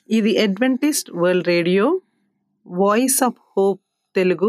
ఇది Adventist world radio voice of hope Telugu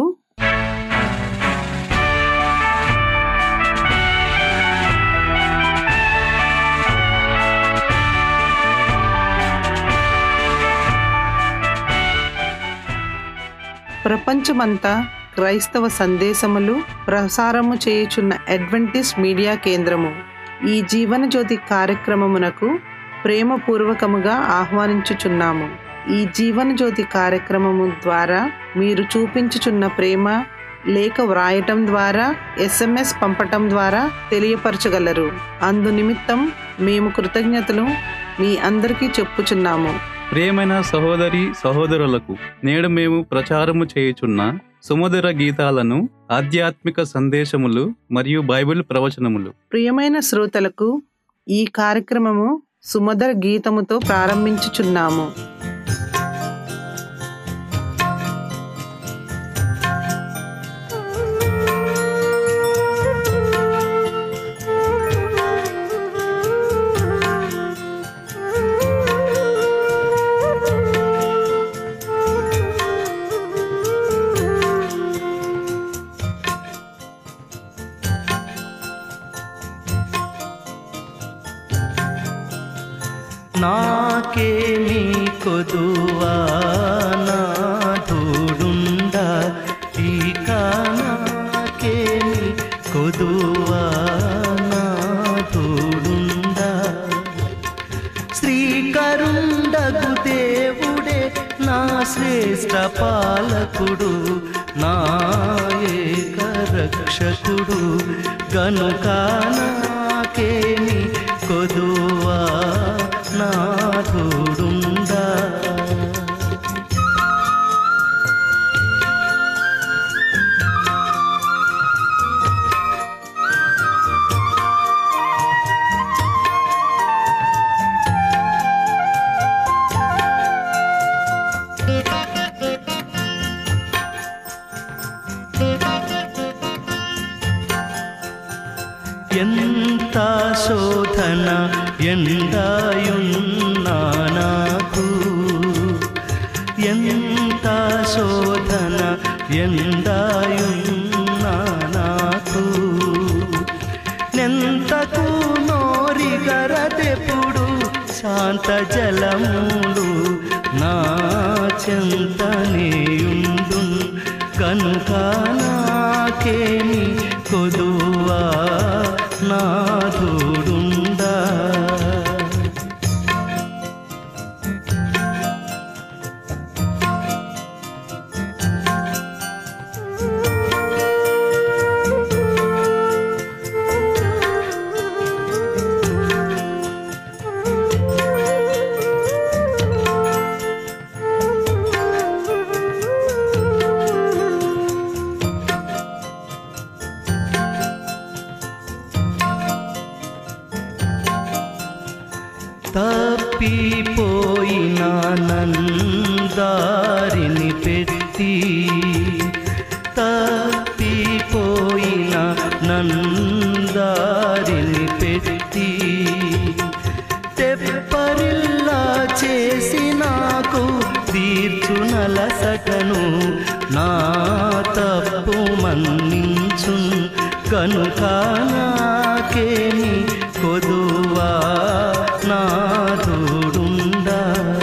ప్రపంచమంతా క్రైస్తవ సందేశములు ప్రసారము చేయుచున్న అడ్వెంటిస్ట్ మీడియా కేంద్రము ఈ జీవన జ్యోతి కార్యక్రమమునకు ప్రేమపూర్వకముగా ఆహ్వానించుచున్నాము ఈ జీవన జ్యోతి కార్యక్రమము ద్వారా మీరు చూపించుచున్న ప్రేమ లేఖ వ్రాయటం ద్వారా ఎస్ఎంఎస్ పంపటం ద్వారా తెలియపరచగలరు అందు నిమిత్తం మేము కృతజ్ఞతలు మీ అందరికీ చెప్పుచున్నాము ప్రియమైన సహోదరి సహోదరులకు నేడు మేము ప్రచారము చేయుచున్న సుమధుర గీతాలను ఆధ్యాత్మిక సందేశములు మరియు బైబిల్ ప్రవచనములు ప్రియమైన శ్రోతలకు ఈ కార్యక్రమము సుమధుర గీతముతో ప్రారంభించుచున్నాము నాకేమి కొదువా నాథుడుండ ఇక నాకేమి కొదువా నాథుడుండ శ్రీకరుండగు దేవుడే నా శ్రేష్ట పాలకుడు నా ఏక రక్షకుడు గనుక నాకేమి కొదువా నాథుడుండా ఎంత శోధన ఎండాయున్నా నాకు ఎంత శోధన ఎండాయున్నా నాకు నెంతకు నోరిగరదెప్పుడు శాంత జలములు నా చెంతనేయుండు కనుక నాకేమి కొదువా నాథుడుండా తప్పిపోయిన నందారిని పెట్టి తప్పిపోయిన నందారిని పెట్టి తెప్పరిల్లా చేసి నాకు తీర్చునలసటను నా తప్పు మన్నించు కనుక నాకేమి కొదువా నాథుడుండా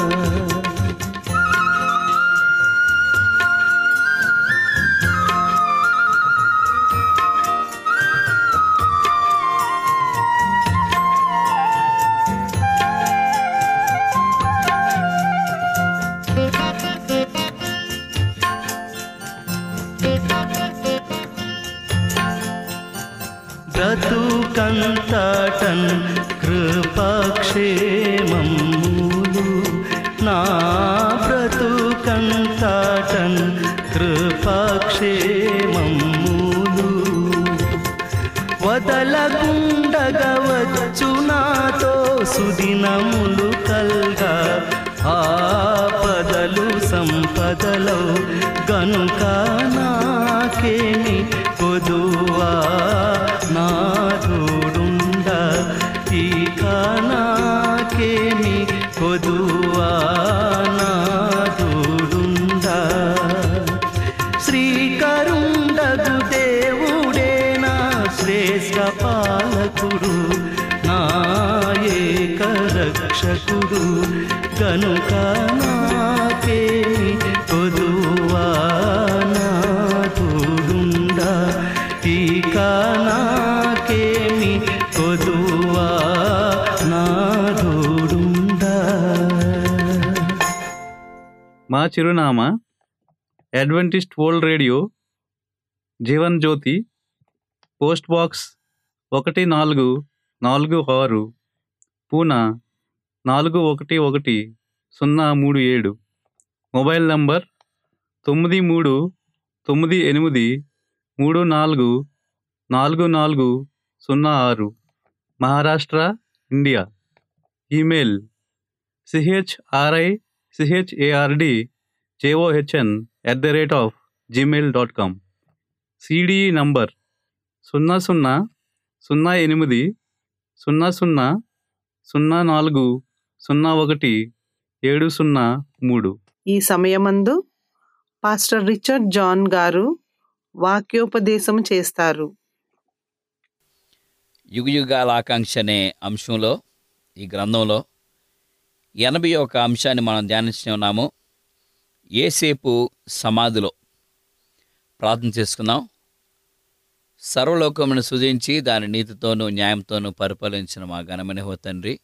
బ్రతుకంతటన్ కృపక్షేమములు నా బ్రతుకంతటన్ కృపక్షేమములు వదలగుండగవచ్చు నాతో సుదినములు కల్గా ఆపదలు సంపదలో గనుక నాకేమి కొదువా నాథుడుండా ఇక నాకేమి కొదువా గనుక నాకేమి కొదువా నాథుడుండా ఇక నాకేమి కొదువా నాథుడుండా మా చిరునామా Adventist world radio Jeevan Jyothi post box ఒకటి నాలుగు నాలుగు ఆరు పూనా నాలుగు ఒకటి ఒకటి సున్నా మూడు ఏడు మొబైల్ నంబర్ తొమ్మిది మూడు తొమ్మిది ఎనిమిది మూడు నాలుగు నాలుగు నాలుగు సున్నా ఆరు Maharashtra India email C H R I C H A R D J O H N at the rate of Gmail dot com C D E number సున్నా సున్నా సున్నా ఎనిమిది సున్నా సున్నా సున్నా నాలుగు సున్నా ఒకటి ఏడు సున్నా మూడు ఈ సమయమందు పాస్టర్ రిచర్డ్ జాన్ గారు వాక్యోపదేశం చేస్తారు యుగయుగాల ఆకాంక్ష అనే అంశంలో ఈ గ్రంథంలో ఎనభై ఒక అంశాన్ని మనం ధ్యానించి ఉన్నాము ఏసేపు సమాధిలో ప్రార్థన చేసుకుందాం సర్వలోకమును సృజించి దాని నీతితోనూ న్యాయంతోనూ పరిపాలించిన మా ఘనమైన హో తండ్రి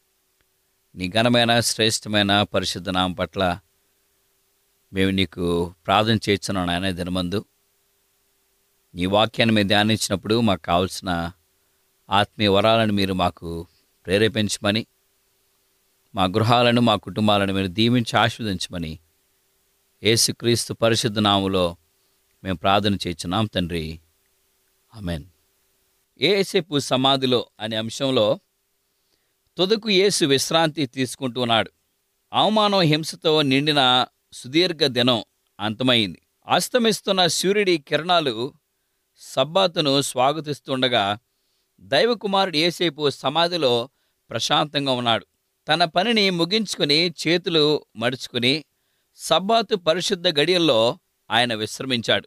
నీ ఘనమైన శ్రేష్టమైన పరిశుద్ధ నామం పట్ల మేము నీకు ప్రార్థన చేస్తున్నాం నాయన ఈ దినమందు నీ వాక్యాన్ని మేము ధ్యానించినప్పుడు మాకు కావాల్సిన ఆత్మీయ వరాలను మీరు మాకు ప్రేరేపించమని మా గృహాలను మా కుటుంబాలను మీరు దీవించి ఆస్వాదించమని యేసుక్రీస్తు పరిశుద్ధ నాములో మేము ప్రార్థన చేస్తున్నాం తండ్రి ఆమెన్ ఏసేపు సమాధిలో అనే అంశంలో తుదకు యేసు విశ్రాంతి తీసుకుంటూ ఉన్నాడు అవమానం హింసతో నిండిన సుదీర్ఘ దినం అంతమైంది అస్తమిస్తున్న సూర్యుడి కిరణాలు సబ్బాతును స్వాగతిస్తుండగా దైవకుమారుడు ఏసేపు సమాధిలో ప్రశాంతంగా ఉన్నాడు తన పనిని ముగించుకుని చేతులు మడుచుకుని సబ్బాతు పరిశుద్ధ గడియల్లో ఆయన విశ్రమించాడు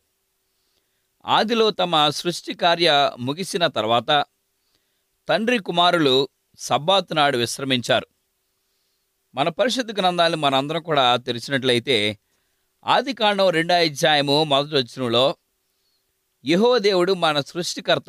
ఆదిలో తమ సృష్టి కార్య ముగిసిన తర్వాత తండ్రి కుమారులు సబ్బాతు నాడు విశ్రమించారు మన పరిశుద్ధ గ్రంథాలు మనందరం కూడా తెరిచినట్లయితే ఆది కాండం రెండో అధ్యాయము మొదటి వచనంలో యహో దేవుడు మన సృష్టికర్త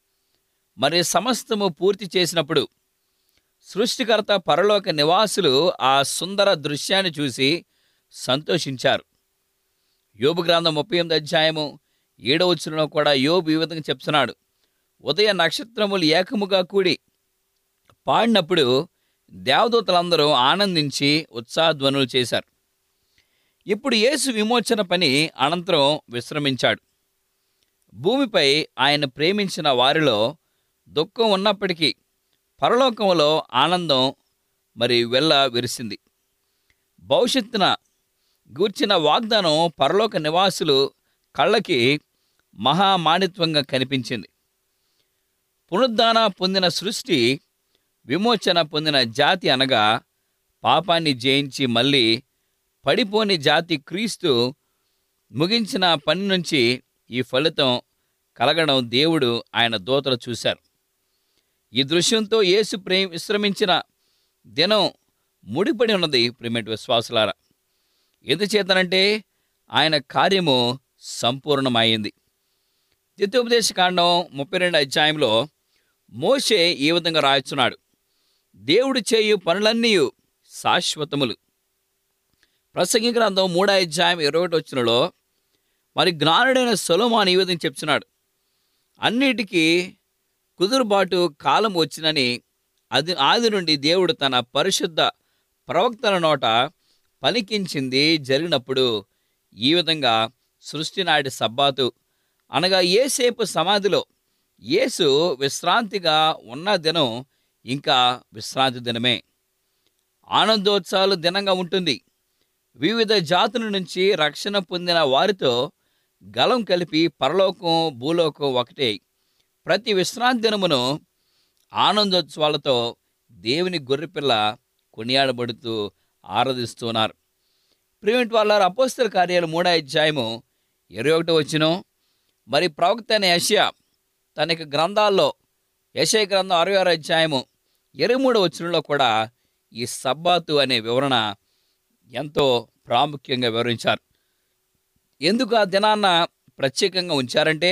మరి సమస్తము పూర్తి చేసినప్పుడు సృష్టికర్త పరలోక నివాసులు ఆ సుందర దృశ్యాన్ని చూసి సంతోషించారు యోబు గ్రంథం ముప్పై ఎనిమిది అధ్యాయము ఏడవ వచనంలో కూడా యోబు ఈ విధంగా చెప్తున్నాడు ఉదయ నక్షత్రములు ఏకముగా కూడి పాడినప్పుడు దేవదూతలందరూ ఆనందించి ఉత్సాహధ్వనులు చేశారు ఇప్పుడు యేసు విమోచన పని అనంతరం విశ్రమించాడు భూమిపై ఆయన ప్రేమించిన వారిలో దుఃఖం ఉన్నప్పటికీ పరలోకంలో ఆనందం మరి వెళ్ళ విరిసింది భవిష్యత్తున గూర్చిన వాగ్దానం పరలోక నివాసులు కళ్ళకి మహామాణిత్వంగా కనిపించింది పునరుద్ధాన పొందిన సృష్టి విమోచన పొందిన జాతి అనగా పాపాన్ని జయించి మళ్ళీ పడిపోని జాతి క్రీస్తు ముగించిన పని నుంచి ఈ ఫలితం కలగడం దేవుడు ఆయన దోతలు చూశారు ఈ దృశ్యంతో యేసు ప్రేమ విశ్రమించిన దినం ముడిపడి ఉన్నది ప్రిమేట్ విశ్వాసులారా ఎందుచేతనంటే ఆయన కార్యము సంపూర్ణమైంది ద్వితీయోపదేశ కాండం ముప్పై రెండు అధ్యాయంలో మోషే ఈ విధంగా రాయచున్నాడు దేవుడు చేయు పనులన్నీ శాశ్వతములు ప్రసంగి గ్రంథం మూడో అధ్యాయం ఇరవై ఒకటి వచ్చినలో మరి జ్ఞానుడైన సొలోమాన్ ఈ విధంగా చెప్తున్నాడు అన్నిటికీ కుదురుబాటు కాలం వచ్చినని అది ఆది నుండి దేవుడు తన పరిశుద్ధ ప్రవక్తల నోట పలికించింది జరిగినప్పుడు ఈ విధంగా సృష్టి నాటి సబ్బాతు అనగా ఏసేపు సమాధిలో యేసు విశ్రాంతిగా ఉన్న దినం ఇంకా విశ్రాంతి దినమే ఆనందోత్సవాలు దినంగా ఉంటుంది వివిధ జాతుల నుంచి రక్షణ పొందిన వారితో గలం కలిపి పరలోకం భూలోకం ఒకటే ప్రతి విశ్రాంతి దినమును ఆనందోత్సవాలతో దేవుని గొర్రెపిల్ల కొనియాడబడుతూ ఆరాధిస్తున్నారు ప్రివెంట్ వాళ్ళ అపోస్తల కార్యాలు మూడో అధ్యాయము ఇరవై ఒకటో వచ్చిన మరి ప్రవక్త అయిన యషయా తన యొక్క గ్రంథాల్లో యశయ గ్రంథం అరవై ఆరో అధ్యాయము ఇరవై మూడో వచనంలో కూడా ఈ సబ్బాతు అనే వివరణ ఎంతో ప్రాముఖ్యంగా వివరించారు ఎందుకు ఆ దినాన్న ప్రత్యేకంగా ఉంచారంటే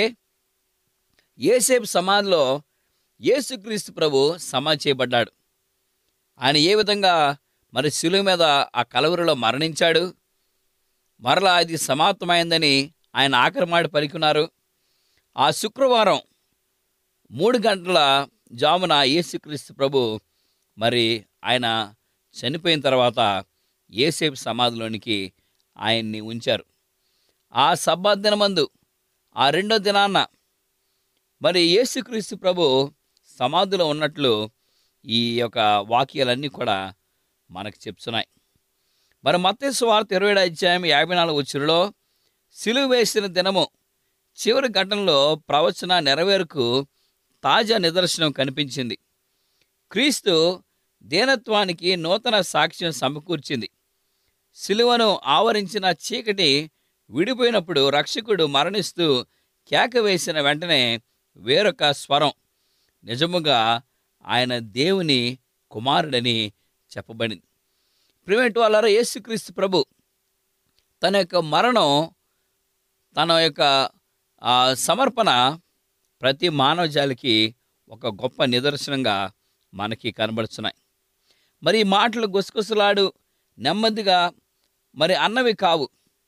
ఏసేపు సమాధిలో యేసుక్రీస్తు ప్రభు సమా చేయబడ్డాడు ఆయన ఏ విధంగా మరి శిలువ మీద ఆ కలవరిలో మరణించాడు మరలా అది సమాప్తమైందని ఆయన ఆఖరిమాట పలికినారు ఆ శుక్రవారం మూడు గంటల జామున యేసుక్రీస్తు ప్రభు మరి ఆయన చనిపోయిన తర్వాత ఏసేపు సమాధిలోనికి ఆయన్ని ఉంచారు ఆ సబ్బా దినమందు ఆ రెండో దినాన్న మరి యేసుక్రీస్తు ప్రభు సమాధిలో ఉన్నట్లు ఈ యొక్క వాక్యాలన్నీ కూడా మనకు చెప్తున్నాయి మరి మత్తేసు వార్త ఇరవై ఏడు అధ్యాయం యాభై నాలుగు వచ్చినలో సిలువ వేసిన దినము చివరి ఘటనలో ప్రవచన నెరవేరుకు తాజా నిదర్శనం కనిపించింది క్రీస్తు దీనత్వానికి నూతన సాక్ష్యం సమకూర్చింది సిలువను ఆవరించిన చీకటి విడిపోయినప్పుడు రక్షకుడు మరణిస్తూ కేక వేసిన వెంటనే వేరొక స్వరం నిజముగా ఆయన దేవుని కుమారుడని చెప్పబడింది ప్రిమేట్ వాళ్ళ యేసుక్రీస్తు ప్రభు తన యొక్క మరణం తన యొక్క ఆ, సమర్పణ ప్రతి మానవ జాలికి ఒక గొప్ప నిదర్శనంగా మనకి కనబడుతున్నాయి మరి ఈ మాటలు గుసగుసలాడు నెమ్మదిగా మరి అన్నవి కావు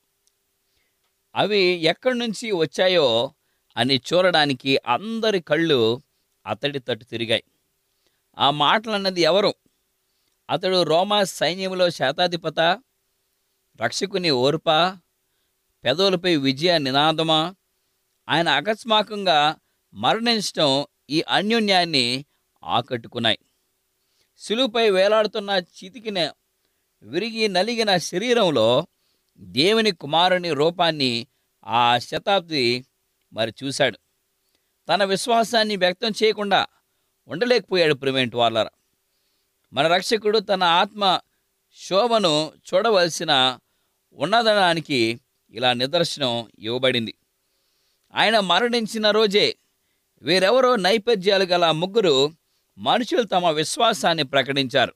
అవి ఎక్కడి నుంచి వచ్చాయో అని చూడడానికి అందరి కళ్ళు అతడి తట్టు తిరిగాయి ఆ మాటలు అన్నది ఎవరు అతడు రోమా సైన్యంలో శాతాధిపత రక్షకుని ఓర్ప పెదవులపై విజయ నినాదమా ఆయన అకస్మాకంగా మరణించడం ఈ అన్యోన్యాన్ని ఆకట్టుకున్నాయి సులువుపై వేలాడుతున్న చితికిన విరిగి నలిగిన శరీరంలో దేవుని కుమారుని రూపాన్ని ఆ శతాబ్ది మరి చూశాడు తన విశ్వాసాన్ని వ్యక్తం చేయకుండా ఉండలేకపోయాడు ప్రివెంట్ వాళ్ళ మన రక్షకుడు తన ఆత్మ శోభను చూడవలసిన ఉన్నదనానికి ఇలా నిదర్శనం ఇవ్వబడింది ఆయన మరణించిన రోజే వేరెవరో నైపథ్యాలు గల ముగ్గురు మనుషులు తమ విశ్వాసాన్ని ప్రకటించారు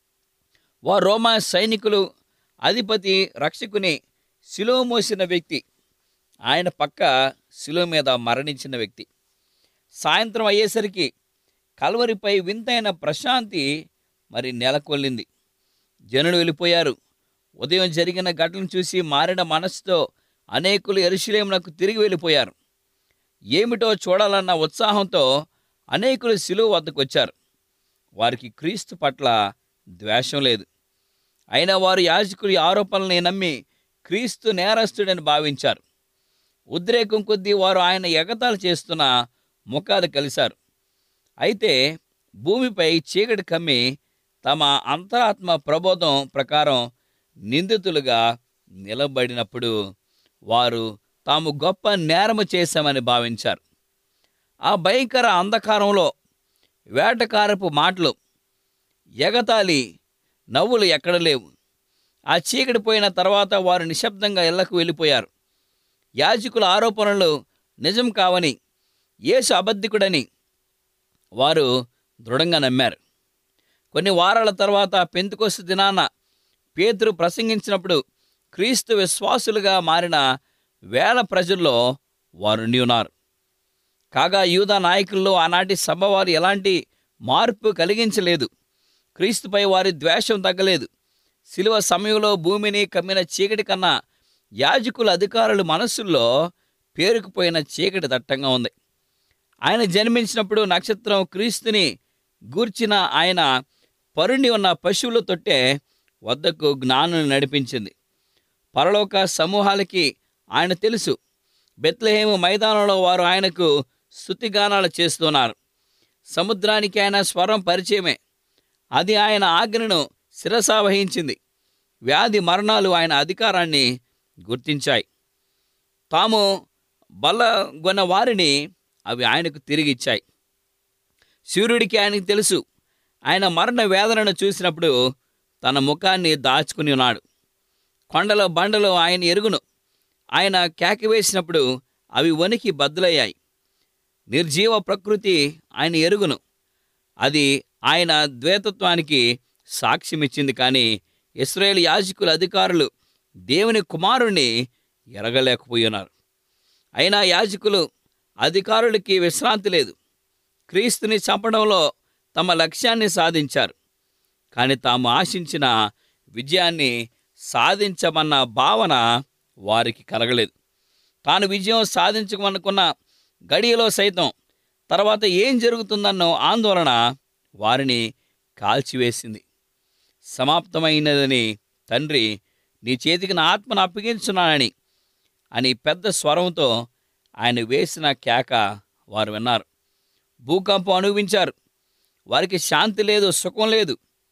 వారు రోమా సైనికులు అధిపతి రక్షకుని శిలువ మోసిన వ్యక్తి ఆయన పక్క శిలువ మీద మరణించిన వ్యక్తి సాయంత్రం అయ్యేసరికి కల్వరిపై వింతైన ప్రశాంతి మరి నెలకొల్లింది జనులు వెళ్ళిపోయారు ఉదయం జరిగిన ఘటనను చూసి మారిన మనసుతో అనేకులు ఎరుశలేమునకు తిరిగి వెళ్ళిపోయారు ఏమిటో చూడాలన్న ఉత్సాహంతో అనేకులు శిలువ వద్దకు వచ్చారు వారికి క్రీస్తు పట్ల ద్వేషం లేదు అయినా వారు యాజకుడి ఆరోపణల్ని నమ్మి క్రీస్తు నేరస్తుడని భావించారు ఉద్రేకం కొద్దీ వారు ఆయన ఎగతాళి చేస్తున్న ముఖాలు కలిశారు అయితే భూమిపై చీకటి కమ్మి తమ అంతరాత్మ ప్రబోధం ప్రకారం నిందితులుగా నిలబడినప్పుడు వారు తాము గొప్ప నేరము చేశామని భావించారు ఆ భయంకర అంధకారంలో వేటకారపు మాటలు ఎగతాళి నవ్వులు ఎక్కడ లేవు ఆ చీకటి పోయిన తర్వాత వారు నిశ్శబ్దంగా ఇళ్లకు వెళ్ళిపోయారు యాజకుల ఆరోపణలు నిజం కావని యేసు అబద్ధికుడని వారు దృఢంగా నమ్మారు కొన్ని వారాల తర్వాత పెంతుకొస్తు దినాన పేతురు ప్రసంగించినప్పుడు క్రీస్తు విశ్వాసులుగా మారిన వేల ప్రజల్లో వారు ఉండి ఉన్నారు కాగా యూదా నాయకుల్లో ఆనాటి సభ వారు ఎలాంటి మార్పు కలిగించలేదు క్రీస్తుపై వారి ద్వేషం తగ్గలేదు శిలువ సమయంలో భూమిని కమ్మిన చీకటి కన్నా యాజకుల అధికారుల మనస్సుల్లో పేరుకుపోయిన చీకటి దట్టంగా ఉంది ఆయన జన్మించినప్పుడు నక్షత్రం క్రీస్తుని గూర్చిన ఆయన పరుండి ఉన్న పశువుల తొట్టే వద్దకు జ్ఞానం నడిపించింది పరలోక సమూహాలకి ఆయన తెలుసు బెత్లహేము మైదానంలో వారు ఆయనకు స్థుతిగానాలు చేస్తున్నారు సముద్రానికి ఆయన స్వరం పరిచయమే అది ఆయన ఆజ్ఞను శిరసా వహించింది వ్యాధి మరణాలు ఆయన అధికారాన్ని గుర్తించాయి తాము బలగొన్న వారిని అవి ఆయనకు తిరిగి ఇచ్చాయి సూర్యుడికి ఆయనకు తెలుసు ఆయన మరణ వేదనను చూసినప్పుడు తన ముఖాన్ని దాచుకుని ఉన్నాడు కొండల బండలు ఆయన ఎరుగును ఆయన కేక వేసినప్పుడు అవి వణికి బద్దలయ్యాయి నిర్జీవ ప్రకృతి ఆయన ఎరుగును అది ఆయన ద్వేతత్వానికి సాక్ష్యం ఇచ్చింది కానీ ఇస్రాయేల్ యాజకుల అధికారులు దేవుని కుమారుణ్ణి ఎరగలేకపోయినారు అయినా యాజకులు అధికారులకి విశ్రాంతి లేదు క్రీస్తుని చంపడంలో తమ లక్ష్యాన్ని సాధించారు కానీ తాము ఆశించిన విజయాన్ని సాధించమన్న భావన వారికి కలగలేదు తాను విజయం సాధించమనుకున్న గడియలో సైతం తర్వాత ఏం జరుగుతుందన్న ఆందోళన వారిని కాల్చివేసింది సమాప్తమైనదని తండ్రి నీ చేతికి నా ఆత్మను అప్పగించున్నానని అని పెద్ద స్వరంతో ఆయన వేసిన కేక వారు విన్నారు భూకంపం అనుభవించారు వారికి శాంతి లేదు సుఖం లేదు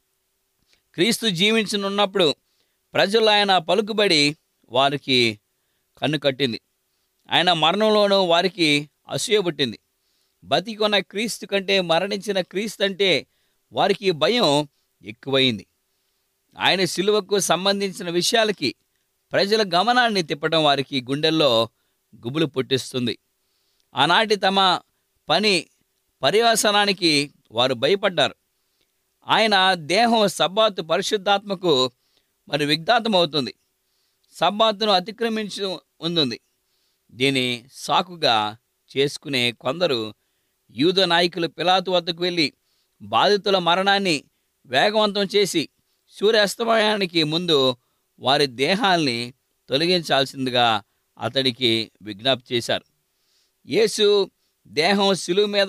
క్రీస్తు జీవించనున్నప్పుడు ప్రజలు ఆయన పలుకుబడి వారికి కన్ను కట్టింది ఆయన మరణంలోనూ వారికి అసూయ పుట్టింది బతికొన్న క్రీస్తు కంటే మరణించిన క్రీస్తు అంటే వారికి భయం ఎక్కువైంది ఆయన సిలువకు సంబంధించిన విషయాలకి ప్రజల గమనాన్ని తిప్పడం వారికి గుండెల్లో గుబులు పుట్టిస్తుంది ఆనాటి తమ పని పర్యవసనానికి వారు భయపడ్డారు ఆయన దేహం సబ్బాతు పరిశుద్ధాత్మకు మరి విఘాతమవుతుంది సబ్బాతును అతిక్రమించి ఉంటుంది దీని సాకుగా చేసుకునే కొందరు యూద నాయకులు పిలాతు వద్దకు వెళ్ళి బాధితుల మరణాన్ని వేగవంతం చేసి సూర్యాస్తమయానికి ముందు వారి దేహాల్ని తొలగించాల్సిందిగా అతడికి విజ్ఞప్తి చేశారు యేసు దేహం శిలువు మీద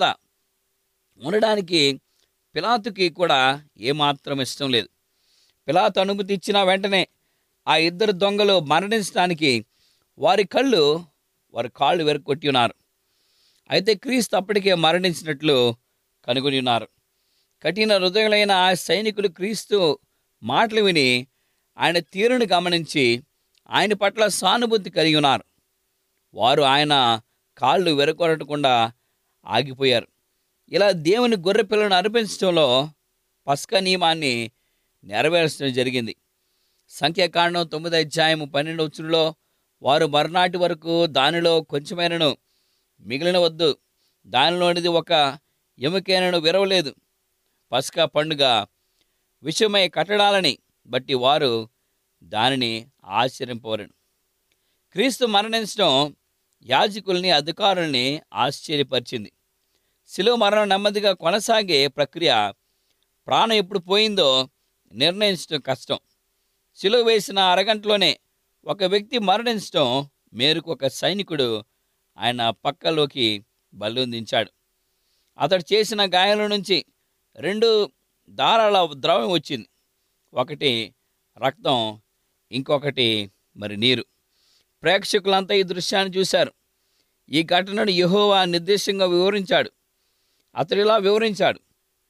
ఉండడానికి పిలాతుకి కూడా ఏమాత్రం ఇష్టం లేదు పిలాతు అనుమతి ఇచ్చిన వెంటనే ఆ ఇద్దరు దొంగలు మరణించడానికి వారి కళ్ళు వారి కాళ్ళు వెరకొట్టి ఉన్నారు అయితే క్రీస్తు అప్పటికే మరణించినట్లు కనుగొని ఉన్నారు కఠిన హృదయులైన ఆ సైనికులు క్రీస్తు మాటలు విని ఆయన తీరును గమనించి ఆయన పట్ల సానుభూతి కలిగి ఉన్నారు వారు ఆయన కాళ్ళు వెరకొరటకుండా ఆగిపోయారు ఇలా దేవుని గొర్రె పిల్లను అర్పించడంలో పస్క నియమాన్ని నెరవేర్చడం జరిగింది సంఖ్యాకాండం తొమ్మిది అధ్యాయం పన్నెండు వచ్చులో వారు మర్నాటి వరకు దానిలో కొంచెమైనను మిగిలిన వద్దు దానిలోనిది ఒక ఎముకైనను విరవలేదు పస్కా పండుగ విషయమై కట్టడాలని బట్టి వారు దానిని ఆశ్చర్యింపవలను క్రీస్తు మరణించడం యాజకుల్ని అధికారుల్ని ఆశ్చర్యపరిచింది శిలువ మరణం నెమ్మదిగా కొనసాగే ప్రక్రియ ప్రాణం ఎప్పుడు పోయిందో నిర్ణయించడం కష్టం శిలువ వేసిన అరగంటలోనే ఒక వ్యక్తి మరణించడం మేరకు ఒక సైనికుడు ఆయన పక్కలోకి బల్లొందించాడు అతడు చేసిన గాయాల నుంచి రెండు దారాల ద్రవం వచ్చింది ఒకటి రక్తం ఇంకొకటి మరి నీరు ప్రేక్షకులంతా ఈ దృశ్యాన్ని చూశారు ఈ ఘటనను యెహోవా నిర్దేశంగా వివరించాడు అతడు ఇలా వివరించాడు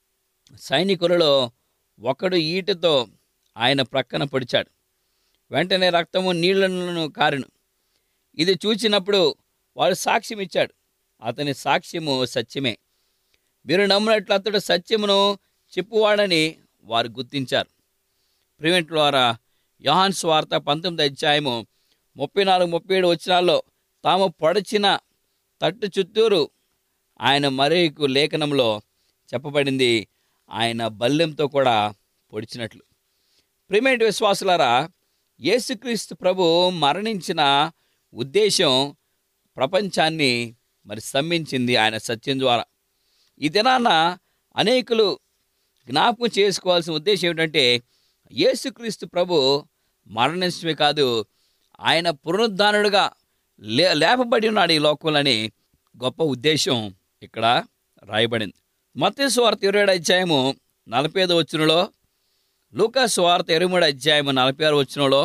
సైనికులలో ఒకడు ఈటతో ఆయన ప్రక్కన పొడిచాడు వెంటనే రక్తము నీళ్లను కారెను ఇది చూచినప్పుడు వాడు సాక్ష్యం ఇచ్చాడు అతని సాక్ష్యము సత్యమే మీరు నమ్మినట్లు అతడు సత్యమును చెప్పువాడని వారు గుర్తించారు ప్రివెంట్ ద్వారా యోహాన్ స్వార్త పంతొమ్మిది అధ్యాయము ముప్పై నాలుగు ముప్పై ఏడు వచ్చినాల్లో తాము పొడచిన తట్టు చుట్టూరు ఆయన మరేకు లేఖనంలో చెప్పబడింది ఆయన బల్లెంతో కూడా పొడిచినట్లు ప్రిమేట్ విశ్వాసులారా యేసుక్రీస్తు ప్రభు మరణించిన ఉద్దేశం ప్రపంచాన్ని మరి స్తంభించింది ఆయన సత్యం ద్వారా ఈ దినాన అనేకులు జ్ఞాపకం చేసుకోవాల్సిన ఉద్దేశం ఏమిటంటే యేసుక్రీస్తు ప్రభు మరణించడమే కాదు ఆయన పునరుద్ధానుడుగా లే లేపబడి ఉన్నాడు ఈ లోకంలోని గొప్ప ఉద్దేశం ఇక్కడ రాయబడింది మత్తయి సువార్త ఇరవై ఏడు అధ్యాయము నలభై ఐదు వచ్చినలో లూకా సువార్త ఇరవై మూడు అధ్యాయము నలభై ఆరు వచ్చినలో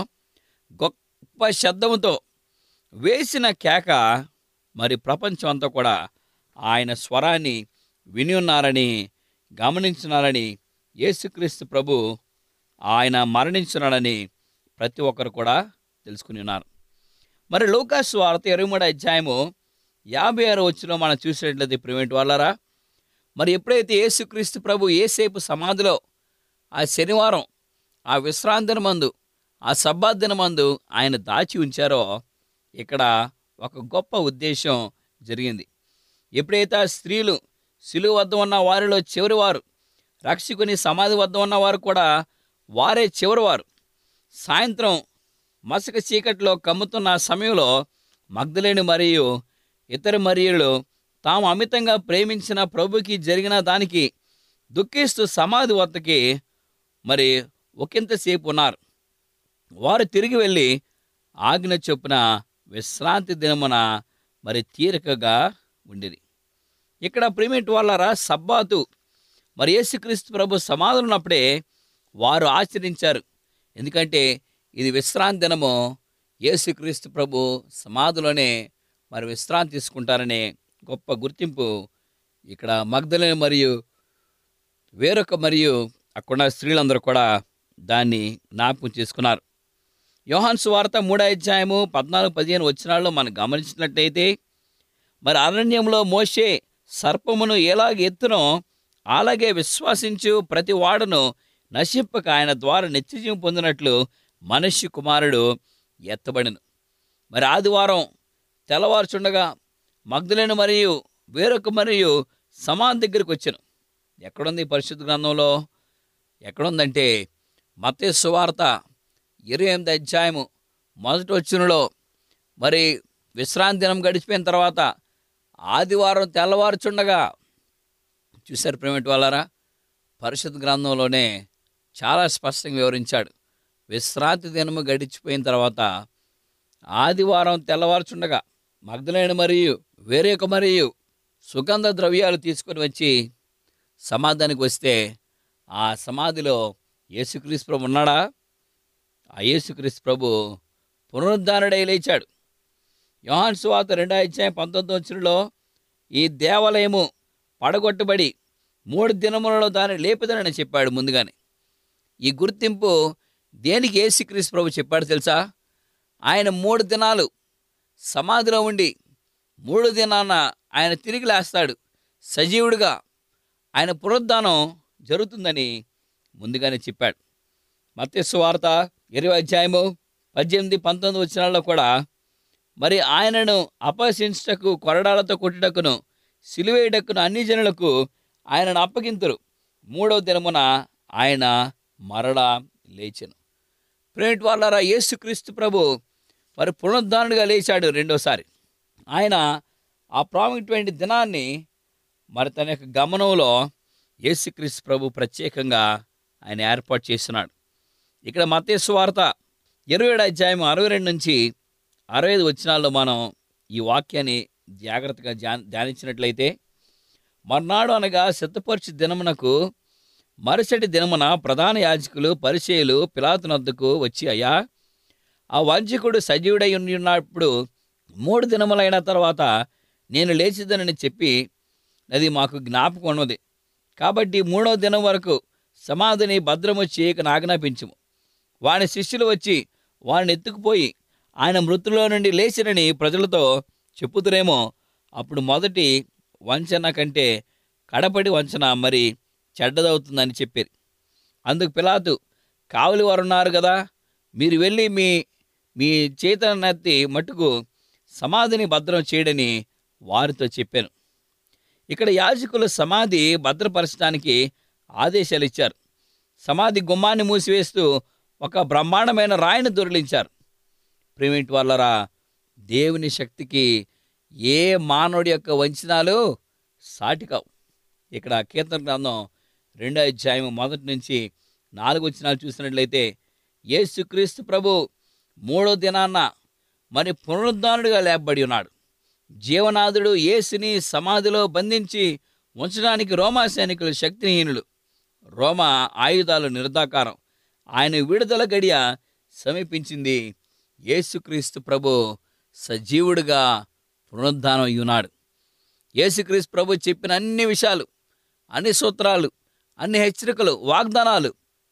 గొప్ప శబ్దముతో వేసిన కేక మరి ప్రపంచం అంతా కూడా ఆయన స్వరాన్ని విని ఉన్నారని గమనించున్నారని యేసుక్రీస్తు ప్రభు ఆయన మరణించున్నాడని ప్రతి ఒక్కరు కూడా తెలుసుకుని ఉన్నారు మరి లూకాసు వార్త ఇరవై మూడు అధ్యాయము యాభై ఆరు వచ్చిన మనం చూసినట్లయితే ప్రివెంట్ వాళ్ళరా మరి ఎప్పుడైతే యేసుక్రీస్తు ప్రభు ఏసేపు సమాధిలో ఆ శనివారం ఆ విశ్రాంతిని మందు ఆ సబ్బాదిన మందు ఆయన దాచి ఉంచారో ఇక్కడ ఒక గొప్ప ఉద్దేశం జరిగింది ఎప్పుడైతే ఆ స్త్రీలు సిలువ వద్ద ఉన్న వారిలో చివరి వారు రక్షకుని సమాధి వద్ద ఉన్నవారు కూడా వారే చివరివారు సాయంత్రం మసక చీకట్లో కమ్ముతున్న సమయంలో మగ్ధలేని మరియు ఇతర మరియులు తాము అమితంగా ప్రేమించిన ప్రభుకి జరిగిన దానికి దుఃఖిస్తూ సమాధి వద్దకి మరి ఒకంతసేపు ఉన్నారు వారు తిరిగి వెళ్ళి ఆజ్ఞ చొప్పున విశ్రాంతి దినమున మరి తీరికగా ఉండేది ఇక్కడ ప్రిమిట్ వాళ్ళరా సబ్బాతు మరి యేసుక్రీస్తు ప్రభు సమాధులు ఉన్నప్పుడే వారు ఆచరించారు ఎందుకంటే ఇది విశ్రాంతి దినము యేసుక్రీస్తు ప్రభు సమాధిలోనే మరి విశ్రాంతి తీసుకుంటారనే గొప్ప గుర్తింపు ఇక్కడ మగ్ధలేని మరియు వేరొక మరియు అక్కడ స్త్రీలందరూ కూడా దాన్ని జ్ఞాపకం చేసుకున్నారు యోహాన్ సువార్త మూడో అధ్యాయము పద్నాలుగు పదిహేను వచ్చినాల్లో మనం గమనించినట్టయితే మరి అరణ్యంలో మోషే సర్పమును ఎలాగ ఎత్తునో అలాగే విశ్వాసించు ప్రతి వాడును నశింపక ఆయన ద్వారా నిత్యజీవం పొందినట్లు మనుష్య కుమారుడు ఎత్తబడిను మరి ఆదివారం తెల్లవారుచుండగా మగ్ధులను మరియు వేరొక మరియు సమాన్ దగ్గరికి వచ్చాను ఎక్కడుంది ఈ పరిశుద్ధ గ్రంథంలో ఎక్కడుందంటే మతే సువార్త ఇరవై ఎనిమిది అధ్యాయము మొదటి వచ్చినలో మరి విశ్రాంతి దినం గడిచిపోయిన తర్వాత ఆదివారం తెల్లవారుచుండగా చూశారు ప్రేమిటి వాళ్ళారా పరిశుద్ధ గ్రంథంలోనే చాలా స్పష్టంగా వివరించాడు విశ్రాంతి దినము గడిచిపోయిన తర్వాత ఆదివారం తెల్లవారుచుండగా మగ్ధులైన మరియు వేరొక మరియు సుగంధ ద్రవ్యాలు తీసుకొని వచ్చి సమాధానికి వస్తే ఆ సమాధిలో యేసుక్రీస్తు ప్రభు ఉన్నాడా ఆ యేసుక్రీస్తు ప్రభు పునరుద్ధానుడై లేచాడు యోహాన్ సువాత రెండో అధ్యాయం పంతొమ్మిది వచ్చినలో ఈ దేవాలయము పడగొట్టబడి మూడు దినములలో దాన్ని లేపుదనని చెప్పాడు ముందుగానే ఈ గుర్తింపు దేనికి యేసుక్రీస్తు ప్రభు చెప్పాడు తెలుసా ఆయన మూడు దినాలు సమాధిలో ఉండి మూడు దినాన ఆయన తిరిగి లేస్తాడు సజీవుడిగా ఆయన పునరుద్ధానం జరుగుతుందని ముందుగానే చెప్పాడు మత్స్సు వార్త ఇరవై అధ్యాయము పద్దెనిమిది పంతొమ్మిది వచ్చినాల్లో కూడా మరి ఆయనను అపహసించుటకు కొరడాలతో కొట్టుటకును సిలువేయుటకును అన్ని జనులకు ఆయనను అప్పగింతురు మూడవ దినమున ఆయన మరలా లేచెను ప్రేమిటి వాళ్ళారా యేసుక్రీస్తు ప్రభు మరి పునరుద్ధారణగా లేచాడు రెండోసారి ఆయన ఆ ప్రాముఖ్యమైన దినాన్ని మరి తన యొక్క గమనంలో యేసుక్రీస్తు ప్రభు ప్రత్యేకంగా ఆయన ఏర్పాటు చేస్తున్నాడు ఇక్కడ మతేసు వార్త ఇరవై ఏడు అధ్యాయం అరవై రెండు నుంచి అరవై ఐదు వచ్చినాల్లో మనం ఈ వాక్యాన్ని జాగ్రత్తగా ధ్యా ధ్యానించినట్లయితే మర్నాడు అనగా సిద్ధపరిచి దినమునకు మరుసటి దినమున ప్రధాన యాజకులు పరిచయులు పిలాతునొద్దకు వచ్చి అయ్యా ఆ వంచకుడు సజీవుడై ఉండి ఉన్నప్పుడు మూడు దినములైన తర్వాత నేను లేచిదనని చెప్పి అది మాకు జ్ఞాపకం ఉన్నది కాబట్టి మూడో దినం వరకు సమాధిని భద్రము చేయక నాజ్ఞాపించుము వాని శిష్యులు వచ్చి వారిని ఎత్తుకుపోయి ఆయన మృతుల్లో నుండి లేచినని ప్రజలతో చెప్పుతురేమో అప్పుడు మొదటి వంచన కంటే కడపడి వంచన మరి చెడ్డదవుతుందని చెప్పారు అందుకు పిలాతు కావలి వారు ఉన్నారు కదా మీరు వెళ్ళి మీ మీ చేతనెత్తి మట్టుకు సమాధిని భద్రం చేయడని వారితో చెప్పాను ఇక్కడ యాజకులు సమాధి భద్రపరచడానికి ఆదేశాలు ఇచ్చారు సమాధి గుమ్మాన్ని మూసివేస్తూ ఒక బ్రహ్మాండమైన రాయిని దొరిలించారు ప్రేమిటి వాళ్ళరా దేవుని శక్తికి ఏ మానవుడి యొక్క వంచనాలు సాటి కావు ఇక్కడ కీర్తన గ్రంథం రెండో అధ్యాయం మొదటి నుంచి నాలుగు వచనాలు చూసినట్లయితే యేసుక్రీస్తు ప్రభు మూడో దినాన్న మరి పునరుద్ధానుడిగా లేపబడి ఉన్నాడు జీవనాథుడు యేసుని సమాధిలో బంధించి ఉంచడానికి రోమా సైనికులు శక్తిహీనులు రోమా ఆయుధాలు నిర్ధాకారం ఆయన విడుదల గడియ సమీపించింది యేసుక్రీస్తు ప్రభు సజీవుడిగా పునరుద్ధానం అయి ఉన్నాడు యేసుక్రీస్తు ప్రభు చెప్పిన అన్ని విషయాలు అన్ని సూత్రాలు అన్ని హెచ్చరికలు వాగ్దానాలు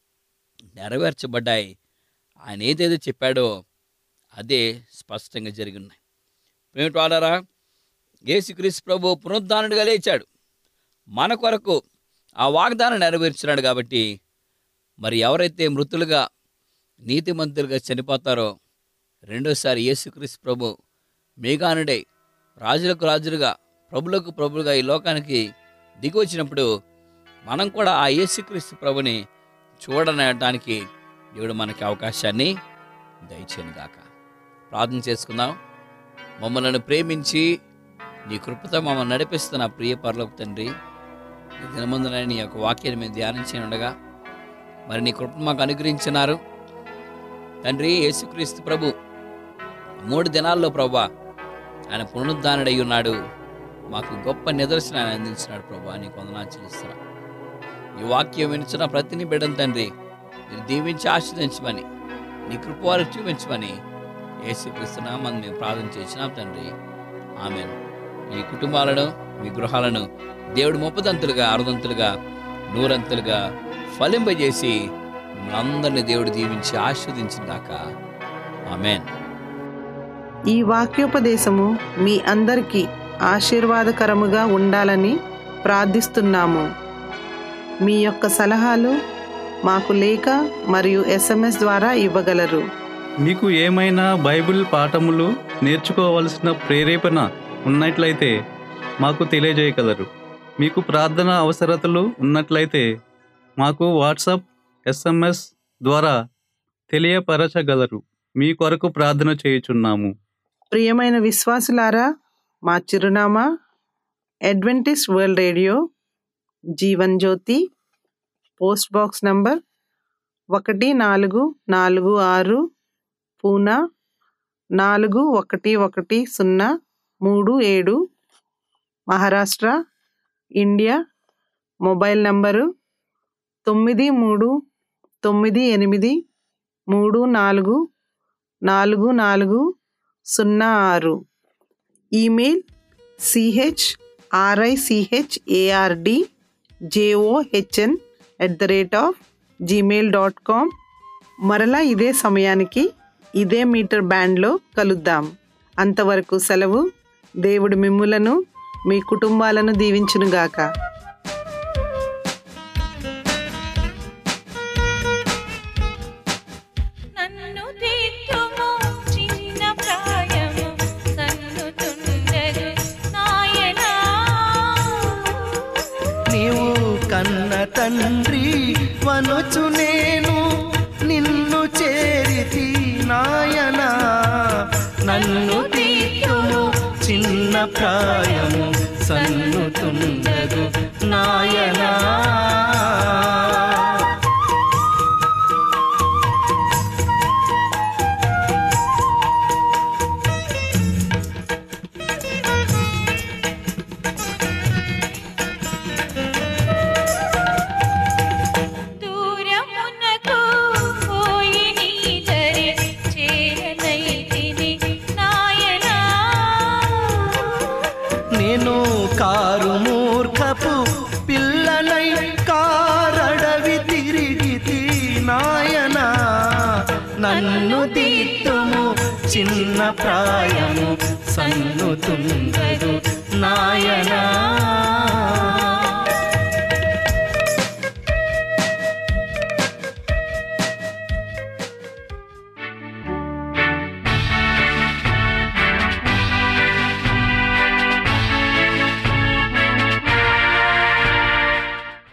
నెరవేర్చబడ్డాయి ఆయన ఏదైతే చెప్పాడో అదే స్పష్టంగా జరిగి ఉన్నాయి ఏమిటి వాడారా యేసుక్రీస్తు ప్రభు పునరుద్ధానుడిగా లేచాడు మన కొరకు ఆ వాగ్దానం నెరవేర్చినాడు కాబట్టి మరి ఎవరైతే మృతులుగా నీతిమంతులుగా చనిపోతారో రెండోసారి యేసుక్రీస్తు ప్రభు మేఘానుడై రాజులకు రాజులుగా ప్రభులకు ప్రభులుగా ఈ లోకానికి దిగి వచ్చినప్పుడు మనం కూడా ఆ యేసుక్రీస్తు ప్రభుని చూడనటానికి దేవుడు మనకి అవకాశాన్ని దయచేయను గాక ప్రార్థన చేసుకుందాం మమ్మల్ని ప్రేమించి నీ కృపతో మమ్మల్ని నడిపిస్తున్న ప్రియ పరలోక తండ్రి ఈ దినమందున నీ యొక్క వాక్యాన్ని మేము ధ్యానించి ఉండగా మరి నీ కృపను మాకు అనుగ్రహించినారు తండ్రి యేసుక్రీస్తు ప్రభు మూడు దినాల్లో ప్రభా ఆయన పునరుద్ధానుడై ఉన్నాడు మాకు గొప్ప నిదర్శనాన్ని అందించినాడు ప్రభా నీకు వందనాలు చెల్లిస్తున్నా ఈ వాక్యం వినిచిన ప్రతిని బిడ్డను తండ్రి మీరు దీవించి ఆశ్రదించమని నీ కృప వారికి చూపించమని ఏసుక్రీస్తున్నామని మేము ప్రార్థన చేసినాం తండ్రి ఆమె మీ కుటుంబాలను మీ గృహాలను దేవుడు ముప్పదంతులుగా అరదంతులుగా నూరంతులుగా ఫలింపజేసి మిమ్మల్ని అందరినీ దేవుడు దీవించి ఆస్వాదించిందాక ఆమెన్ ఈ వాక్యోపదేశము మీ అందరికీ ఆశీర్వాదకరముగా ఉండాలని ప్రార్థిస్తున్నాము మీ యొక్క సలహాలు మాకు లేఖ మరియు ఎస్ఎంఎస్ ద్వారా ఇవ్వగలరు మీకు ఏమైనా బైబిల్ పాఠములు నేర్చుకోవలసిన ప్రేరేపణ ఉన్నట్లయితే మాకు తెలియజేయగలరు మీకు ప్రార్థన అవసరతలు ఉన్నట్లయితే మాకు వాట్సాప్ ఎస్ఎంఎస్ ద్వారా తెలియపరచగలరు మీ కొరకు ప్రార్థన చేయుచున్నాము ప్రియమైన విశ్వాసులారా మా చిరునామా Adventist world radio Jeevan Jyothi post box number ఒకటి నాలుగు నాలుగు ఆరు పూనా నాలుగు ఒకటి ఒకటి సున్నా మూడు ఏడు మహారాష్ట్ర ఇండియా మొబైల్ నంబరు తొమ్మిది మూడు తొమ్మిది ఎనిమిది మూడు నాలుగు నాలుగు నాలుగు సున్నా ఆరు email C H R I C H A R D J O H N at the rate of Gmail dot com మరలా ఇదే సమయానికి ఇదే మీటర్ బ్యాండ్లో కలుద్దాం అంతవరకు సెలవు దేవుడు మిమ్ములను మీ కుటుంబాలను దీవించునుగాక నన్ను తీర్చుము చిన్న ప్రాయము సన్నుతుండదు నాయనా నీవు కన్న తండ్రి వనుచు నేను నిన్ను చేరితి నాయనా నన్ను తీర్చుము చిన్న ప్రాయము సన్నుతుండదు నాయనా దూరమునకు పోయి నీదరి చేరనైతిని నాయనా నేను కారు మూర్ఖపు పిల్లనై కారడవి తిరిగి నాయనా నన్ను తీర్తుము చిన్న ప్రాయము సన్నుతుందదు నాయనా